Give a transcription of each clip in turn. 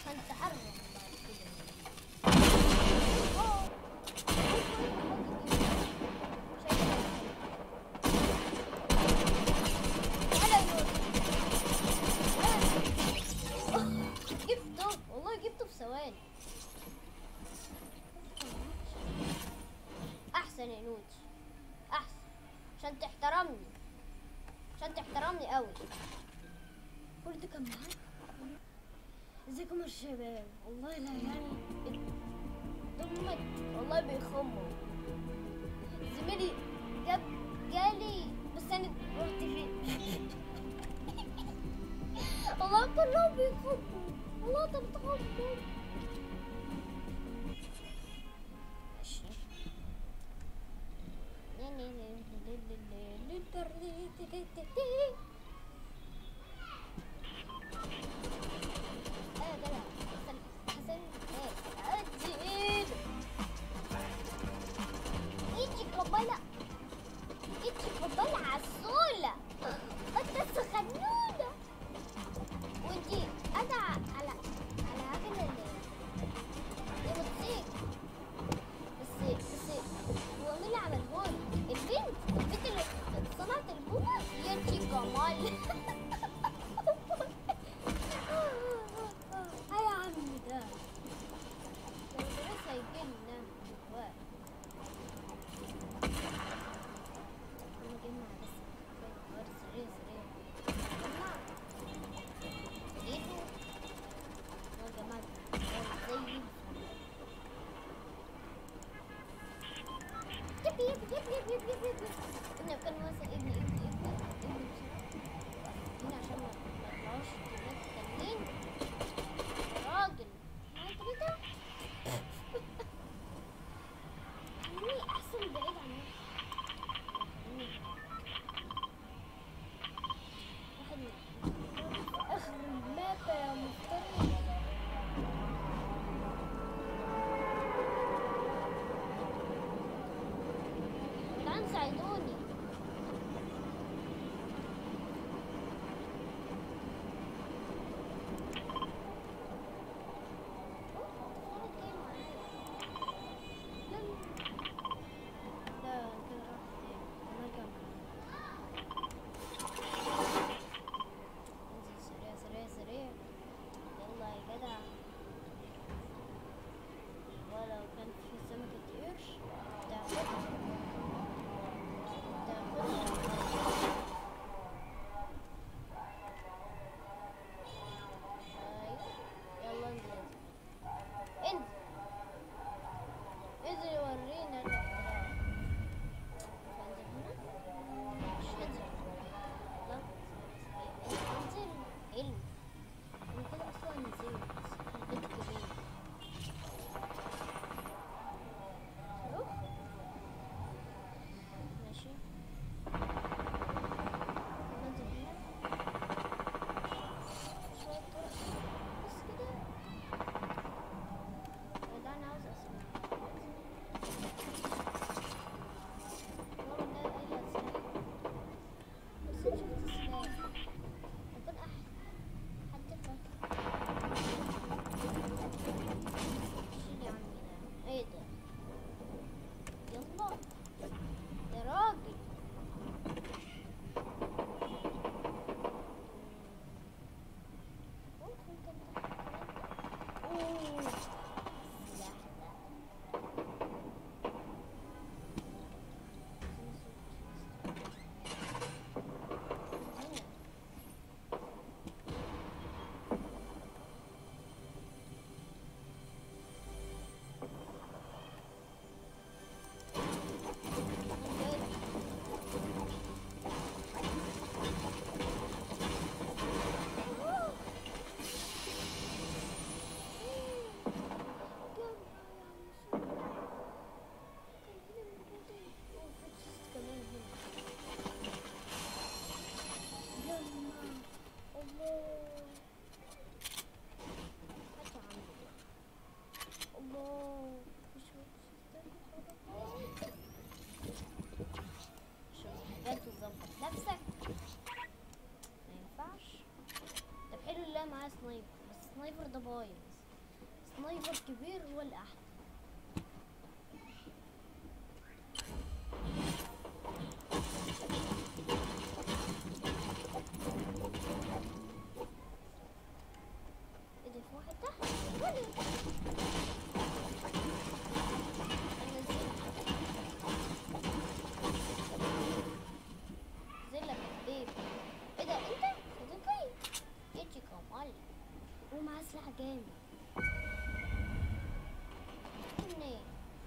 هنتحرك بعد كده أوه. تعالى يا نور. تعالى. جبته والله جبته في ثواني احسن يا نوتي احسن عشان تحترمني عشان تحترمني قوي برضه كان معاك ازيكم يا شباب والله لا يعني دمك والله بيخموا زميلي جاب جالي بس انا رحت فين والله كلهم بيخموا والله انت بتخموا ماشي آه ده لا. حسن حسن ايه عدل ايدي قبلة ايدي قبلة عسولة انت سخنونة ودي انا على على عجلة الموتوسيكل بس بس هو مين اللي عملهولي؟ البنت البنت اللي صنعت البومة هي انتي كمال اي يا عم ده لو درس هيجيلنا وقت نجمع بس شوية أخبار سريع سريع جمع ايده يا جماعة زي الفل. يب يب يب يب يب يب يب ابني كان واسع ابني ابني ابني ابني بسرعة هنا عشان ما ما يطلعوش كميات تانيين يا راجل ما انت كده خليني احسن بعيد عنك خليني واحد من- في اخر الماب يا مفتري تعالوا ساعدوني ولو كان في سمكة قرش تاخدها تاخدها أيوة. يلا انزل انزل انزل ورينا الاختراع فانزل هنا مش هنزل لا انزل علم انا كده اصلا نزلت البيت كبير روح ماشي ننزل هنا شوية طرق بس كده ده انا عاوز اسمع والله ده اي اسمع بس شفت سلاح يكون احد حد فاكر شيل يا عمي ده ايه ده يلا يا راجل ممكن كان تحت الكلام ده. اوه السلاح ده هنا. الله مش شوف حاجات تظبط نفسك ما ينفعش طب حلو اللي معاه سنايبر بس السنايبر ده بايظ سنايبر كبير هو الأحلى ايه ده في واحد تحت؟ ولا أنا نزلت نزل لك البيبي ايه ده انت صديقي يجي كمال ومعاه سلاح جامد منين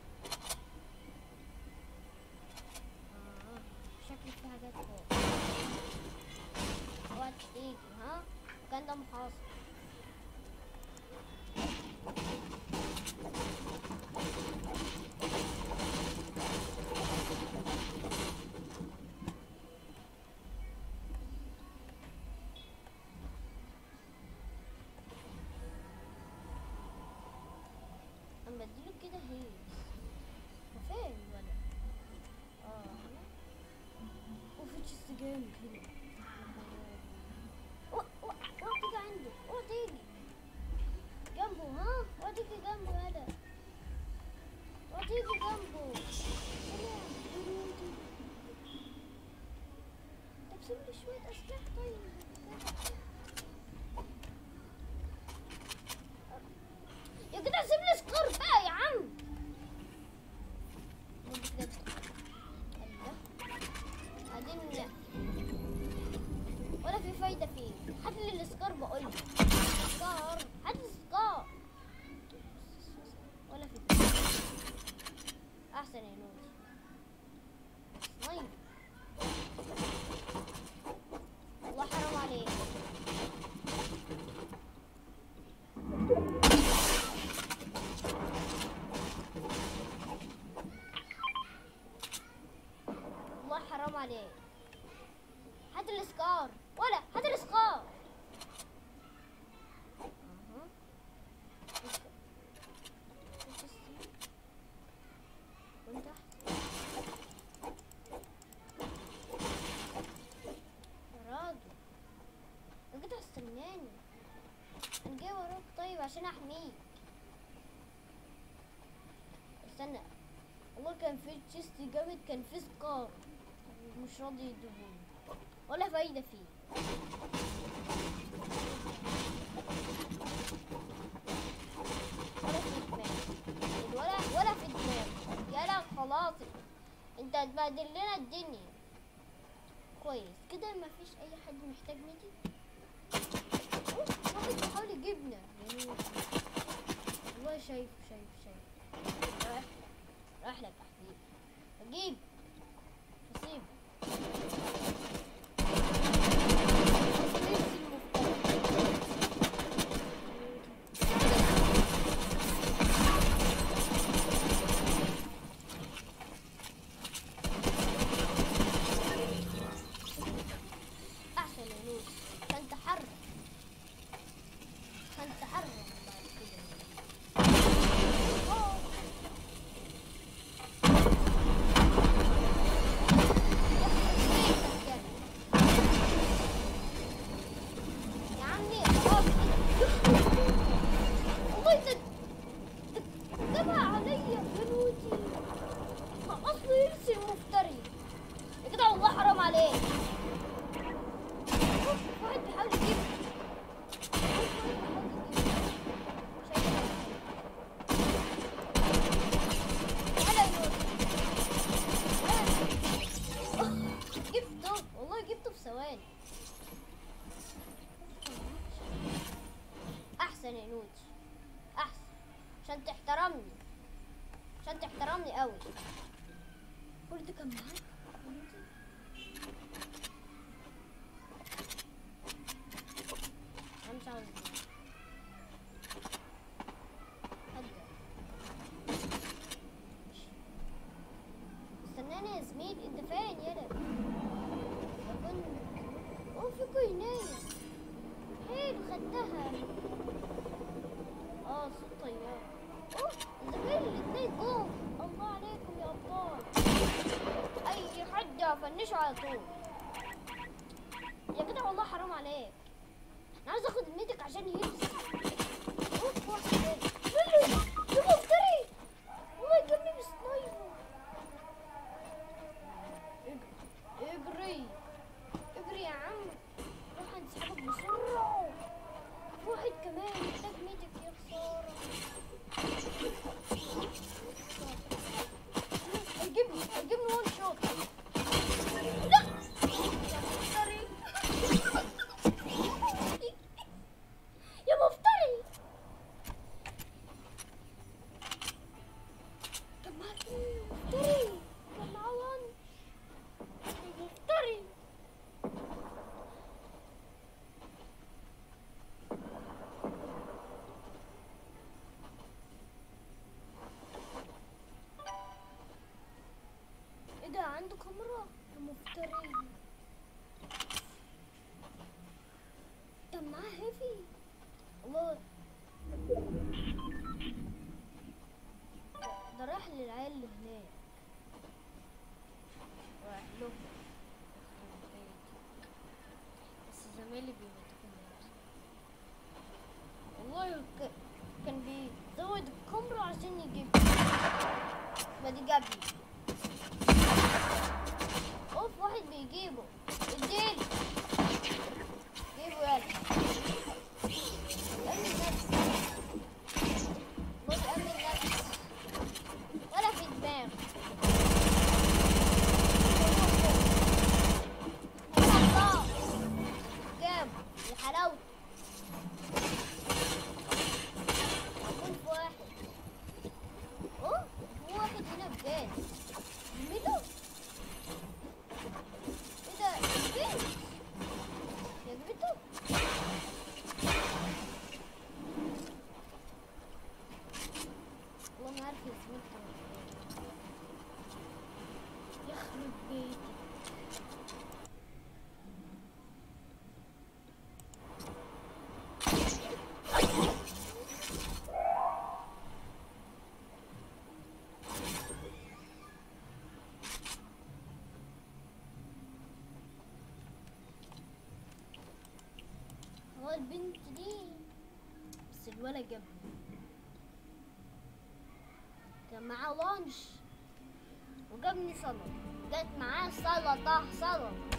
اه شكلك في حاجات فوق اوعى تيجي ها كان ده محاصر انا بديله كده هيس وفين الولد اه هنا وفي تشيست جامد هنا اوعى اوعى اوعى تيجي عنده اوعى تيجي جنبه ها اوعى تيجي جنبه هذا اوعى تيجي جنبه سلام طب سيب لي شوية أسلحة طيب يا جدع سيب لي سكور بقى يا عم بجد. الله. بعدين ولا في فايدة فيه هات لي السكار بقول لك سكار هات السكار ولا في احسن يا نور سنايب الله حرام عليك الله حرام عليك هات السكار ولا هات السكار أها. وانت يا راجل يا جدع استناني انا جاي وراك طيب عشان احميك استنى والله كان في تشيست جامد كان في سكار مش راضي يديهولي ولا فايدة فيه ولا في دماغ ولا ولا في دماغ يلا خلاص انت هتبهدل لنا الدنيا كويس كده ما فيش اي حد محتاج نيجي أوه، واحد بيحاول يجيبنا يعني والله شايف شايف شايف رايح رايح لك يا حبيبي اجيب نصيب احسن يا نور كان تحرك كان تحرك بعد كده أوه. يا عمي خلاص والله تد تبع عليا فلوسي اصله يرسل مفتري يا جدع والله حرام عليك أوف، واحد بيحاول يجيبني أوف، واحد بيحاول يجيبني. شايفك. هلا يا نور. أوه، جبته والله جبته في ثواني احسن يا نوتي احسن عشان تحترمني عشان تحترمني قوي ولد كان معاك انا مش عاوز ده. هدى. استناني يا زميل انت فين يلا اظن اوه في كوينية حلو خدتها اه صوت طيار اوه زميل الاتنين جم الله عليكم يا ابطال اي حد افنشه على طول يا جدع والله حرام عليك انا عايز اخد الميتك عشان يلبس اوف واحد تاني الكاميرا المفترية ده معاه هيفي الله ده راح للعيال اللي هناك راح له يخرب بيتي. بس زمايلي بيموتوا والله ك- كان بيزود الكاميرا عشان يجيب ما دي جابني اوف واحد بيجيبه اديله جيبه يلا أمن نفسك بص أمن نفسك ولا في دماغ الله جاب لحلاوته يكون في واحد اوه في واحد هنا بجد ميلو ايه ده فين يا جبته والله ما عارف اسمه يخرب بيتي هو البنت دي بس الولد جابني كان معاه لانش وجابني سلطة جت معاه سلطة سلطة